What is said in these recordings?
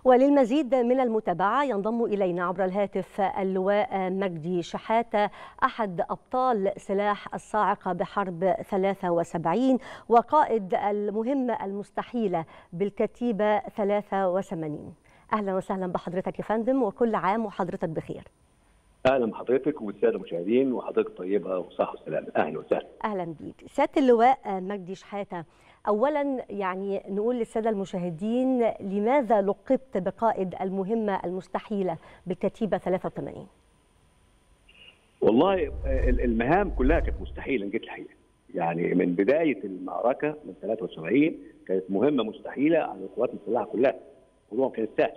وللمزيد من المتابعة ينضم إلينا عبر الهاتف اللواء مجدي شحاتة أحد أبطال سلاح الصاعقة بحرب 73 وقائد المهمة المستحيلة بالكتيبة 83 أهلا وسهلا بحضرتك يا فندم وكل عام وحضرتك بخير اهلا بحضرتك والساده المشاهدين وحضرتك طيبه وصحه وسلامه اهلا وسهلا اهلا بيك سياده اللواء مجدي شحاته اولا يعني نقول للساده المشاهدين لماذا لقبت بقائد المهمه المستحيله بالكتيبه 83 والله المهام كلها كانت مستحيله جيت الحقيقه يعني من بدايه المعركه من 73 كانت مهمه مستحيله على القوات المسلحه كلها الموضوع كان سهل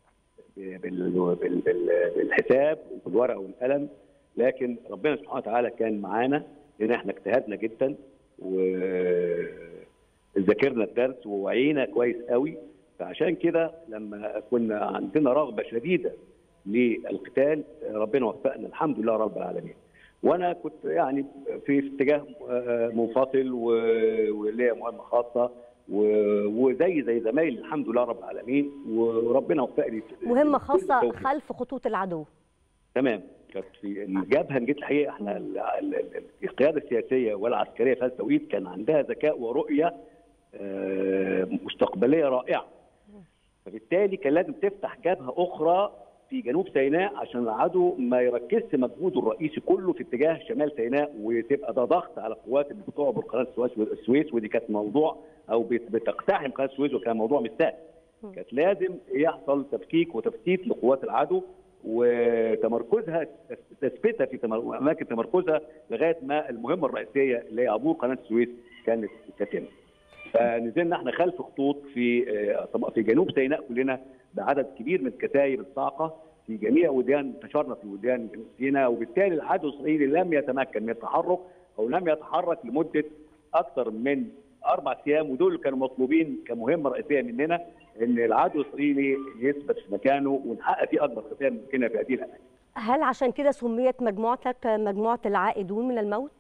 بالحساب وبالورقه والقلم لكن ربنا سبحانه وتعالى كان معانا لان احنا اجتهدنا جدا وذاكرنا الدرس ووعينا كويس قوي فعشان كده لما كنا عندنا رغبه شديده للقتال ربنا وفقنا الحمد لله رب العالمين وانا كنت يعني في اتجاه منفصل وليا مهمه خاصه وزي زي زمايلي الحمد لله رب العالمين وربنا وفقني مهمه خاصه خلف خطوط العدو تمام كانت في الجبهه جيت الحقيقه احنا القياده السياسيه والعسكريه في هذا التوقيت كان عندها ذكاء ورؤيه مستقبليه رائعه فبالتالي كان لازم تفتح جبهه اخرى في جنوب سيناء عشان العدو ما يركزش مجهوده الرئيسي كله في اتجاه شمال سيناء وتبقى ده ضغط على القوات اللي بتعبر قناه السويس ودي كانت موضوع او بتقتحم قناه السويس وكان موضوع مش سهل. كانت لازم يحصل تفكيك وتفتيت لقوات العدو وتمركزها تثبيتها في اماكن تمركزها لغايه ما المهمه الرئيسيه اللي هي عبور قناه السويس كانت تتم. فنزلنا احنا خلف خطوط في في جنوب سيناء كلنا بعدد كبير من الكتائب الصاعقه في جميع وديان انتشرنا في وديان جنوب سيناء وبالتالي العدو الاسرائيلي لم يتمكن من التحرك او لم يتحرك لمده اكثر من اربع ايام ودول كانوا مطلوبين كمهمه رئيسيه مننا ان العدو الاسرائيلي يثبت في مكانه ونحقق فيه اكبر خسائر ممكنه في هذه الاماكن. هل عشان كده سميت مجموعتك مجموعه العائدون من الموت؟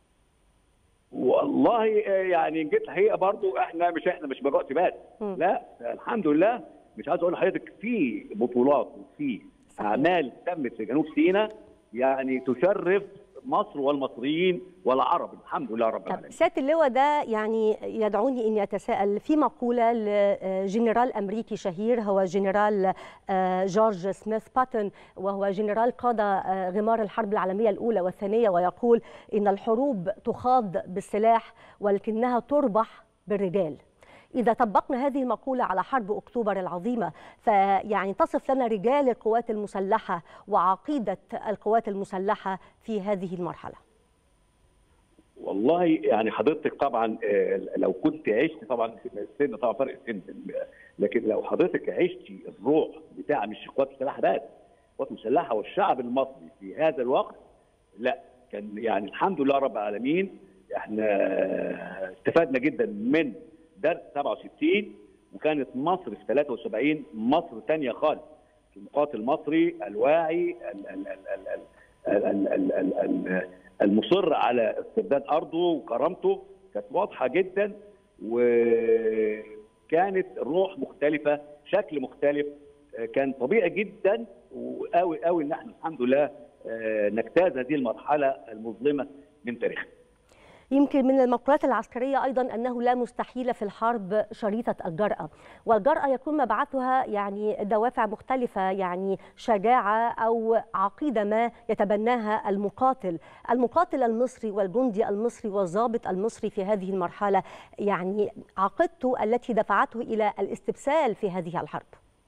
والله يعني جيت الحقيقه برضو احنا مش احنا مش مجموعه بس لا الحمد لله مش عايز اقول لحضرتك في بطولات وفي اعمال تمت في جنوب سيناء يعني تشرف مصر والمصريين والعرب الحمد لله رب العالمين. سياده اللواء ده يعني يدعوني اني اتساءل في مقوله لجنرال امريكي شهير هو جنرال جورج سميث باتون وهو جنرال قاد غمار الحرب العالميه الاولى والثانيه ويقول ان الحروب تخاض بالسلاح ولكنها تربح بالرجال. إذا طبقنا هذه المقولة على حرب أكتوبر العظيمة فيعني تصف لنا رجال القوات المسلحة وعقيدة القوات المسلحة في هذه المرحلة والله يعني حضرتك طبعا لو كنت عشت طبعا السن طبعا فرق السن لكن لو حضرتك عشتي الروح بتاع مش القوات المسلحه بس القوات المسلحه والشعب المصري في هذا الوقت لا كان يعني الحمد لله رب العالمين احنا استفدنا جدا من درس 67 وكانت مصر في 73 مصر ثانيه خالص المقاتل المصري الواعي المصر على استرداد ارضه وكرامته كانت واضحه جدا وكانت الروح مختلفه شكل مختلف كان طبيعي جدا وقوي قوي ان احنا الحمد لله نجتاز هذه المرحله المظلمه من تاريخنا يمكن من المقولات العسكرية أيضا أنه لا مستحيل في الحرب شريطة الجرأة والجرأة يكون مبعثها يعني دوافع مختلفة يعني شجاعة أو عقيدة ما يتبناها المقاتل المقاتل المصري والجندي المصري والضابط المصري في هذه المرحلة يعني عقيدته التي دفعته إلى الاستبسال في هذه الحرب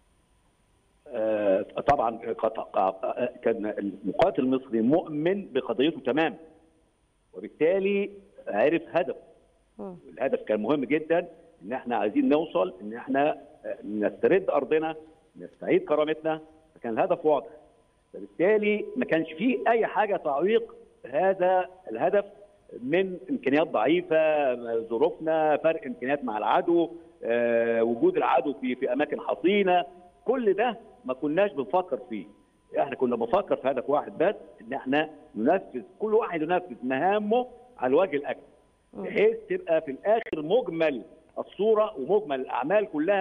آه طبعا كان المقاتل المصري مؤمن بقضيته تماما وبالتالي عرف هدفه الهدف كان مهم جدا ان احنا عايزين نوصل ان احنا نسترد ارضنا نستعيد كرامتنا فكان الهدف واضح فبالتالي ما كانش فيه اي حاجه تعويق هذا الهدف من امكانيات ضعيفه ظروفنا فرق امكانيات مع العدو آه، وجود العدو في في اماكن حصينه كل ده ما كناش بنفكر فيه احنا كنا بنفكر في هدف واحد بس ان احنا ننفذ كل واحد ينفذ مهامه على الوجه الاكمل بحيث تبقى في الاخر مجمل الصوره ومجمل الاعمال كلها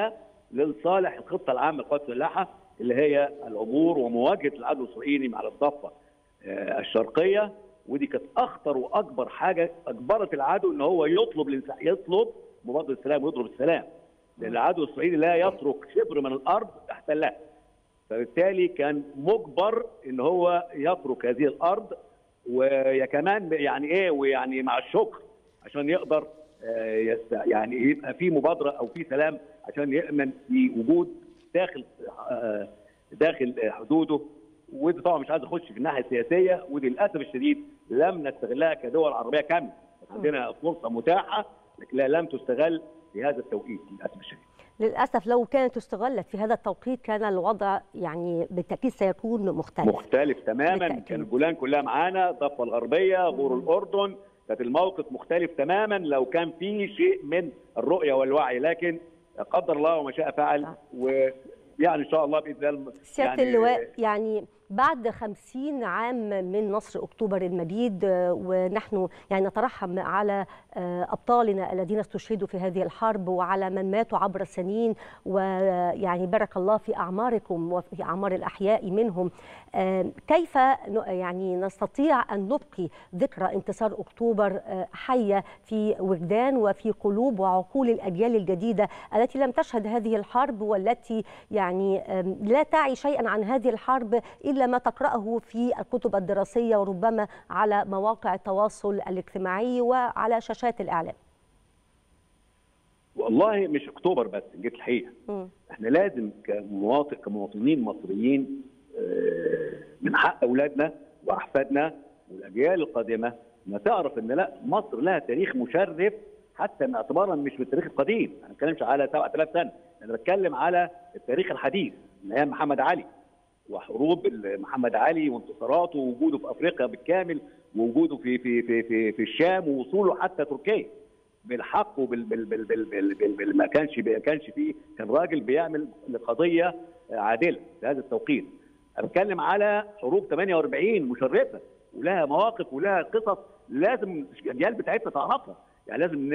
لصالح الخطه العامه للقوات المسلحه اللي هي العبور ومواجهه العدو الاسرائيلي على الضفه الشرقيه ودي كانت اخطر واكبر حاجه اجبرت العدو ان هو يطلب الانسح... يطلب مبادره السلام ويضرب السلام لان العدو الاسرائيلي لا يترك شبر من الارض احتلها فبالتالي كان مجبر ان هو يترك هذه الارض وكمان يعني ايه ويعني مع الشكر عشان يقدر يعني يبقى في مبادره او في سلام عشان يامن في وجود داخل داخل حدوده ودي طبعا مش عايز اخش في الناحيه السياسيه ودي للاسف الشديد لم نستغلها كدول عربيه كامله عندنا فرصه متاحه لكن لم تستغل في هذا التوقيت للاسف الشديد للاسف لو كانت استغلت في هذا التوقيت كان الوضع يعني بالتاكيد سيكون مختلف مختلف تماما بالتأكيد. كان الجولان كلها معانا الضفه الغربيه غور الاردن كانت الموقف مختلف تماما لو كان في شيء من الرؤيه والوعي لكن قدر الله وما شاء فعل ويعني ان شاء الله باذن الله سياده يعني اللواء يعني بعد خمسين عام من نصر أكتوبر المجيد ونحن يعني نترحم على أبطالنا الذين استشهدوا في هذه الحرب وعلى من ماتوا عبر السنين ويعني بارك الله في أعماركم وفي أعمار الأحياء منهم كيف يعني نستطيع أن نبقي ذكرى انتصار أكتوبر حية في وجدان وفي قلوب وعقول الأجيال الجديدة التي لم تشهد هذه الحرب والتي يعني لا تعي شيئا عن هذه الحرب إلا إلا ما تقرأه في الكتب الدراسية وربما على مواقع التواصل الاجتماعي وعلى شاشات الإعلام والله مش اكتوبر بس جيت الحقيقه احنا لازم كمواطن كمواطنين مصريين من حق اولادنا واحفادنا والاجيال القادمه ما تعرف ان لا مصر لها تاريخ مشرف حتى اعتبارا مش من التاريخ القديم انا ما بتكلمش على 7000 سنه انا بتكلم على التاريخ الحديث من ايام محمد علي وحروب محمد علي وانتصاراته ووجوده في افريقيا بالكامل ووجوده في في في في, في الشام ووصوله حتى تركيا بالحق وبال بال بال بال بال بال بال ما كانش ما كانش فيه كان راجل بيعمل لقضيه عادله في هذا التوقيت انا بتكلم على حروب 48 مشرفه ولها مواقف ولها قصص لازم الاجيال بتاعتنا تعرفها يعني لازم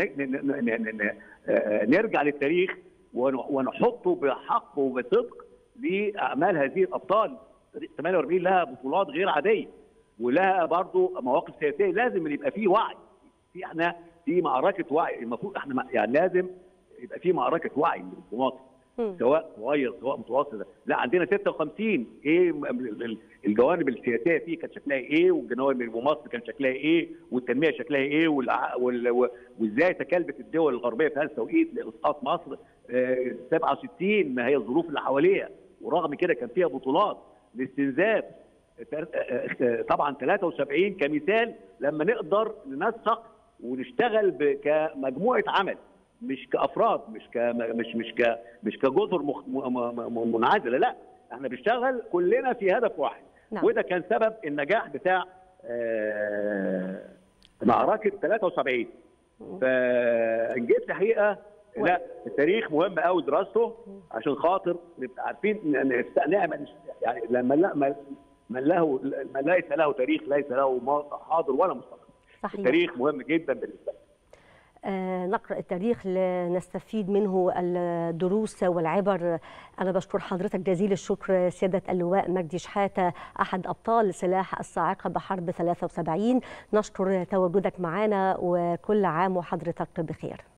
نرجع للتاريخ ونحطه بحق وبصدق لاعمال هذه الابطال 48 لها بطولات غير عاديه ولها برضه مواقف سياسيه لازم يبقى في وعي في احنا في معركه وعي المفروض احنا يعني لازم يبقى في معركه وعي من المواطن سواء صغير سواء متوسط لا عندنا 56 ايه الجوانب السياسيه فيه كانت شكلها ايه والجوانب ومصر كان شكلها ايه والتنميه شكلها ايه وازاي تكلفت الدول الغربيه في هذا التوقيت لاسقاط مصر آه 67 ما هي الظروف اللي حواليها ورغم كده كان فيها بطولات لاستنزاف طبعا 73 كمثال لما نقدر ننسق ونشتغل كمجموعه عمل مش كافراد مش ك مش مش ك مش كجزر مخ... منعزله لا احنا بنشتغل كلنا في هدف واحد نعم. وده كان سبب النجاح بتاع آه معركه 73 فجيت الحقيقه لا التاريخ مهم قوي دراسته عشان خاطر نبقى عارفين نعمل يعني لما لا من له من ليس له تاريخ ليس له حاضر ولا مستقبل صحيح. التاريخ مهم جدا بالنسبه لنا آه نقرا التاريخ لنستفيد منه الدروس والعبر انا بشكر حضرتك جزيل الشكر سياده اللواء مجدي شحاته احد ابطال سلاح الصاعقه بحرب 73 نشكر تواجدك معنا وكل عام وحضرتك بخير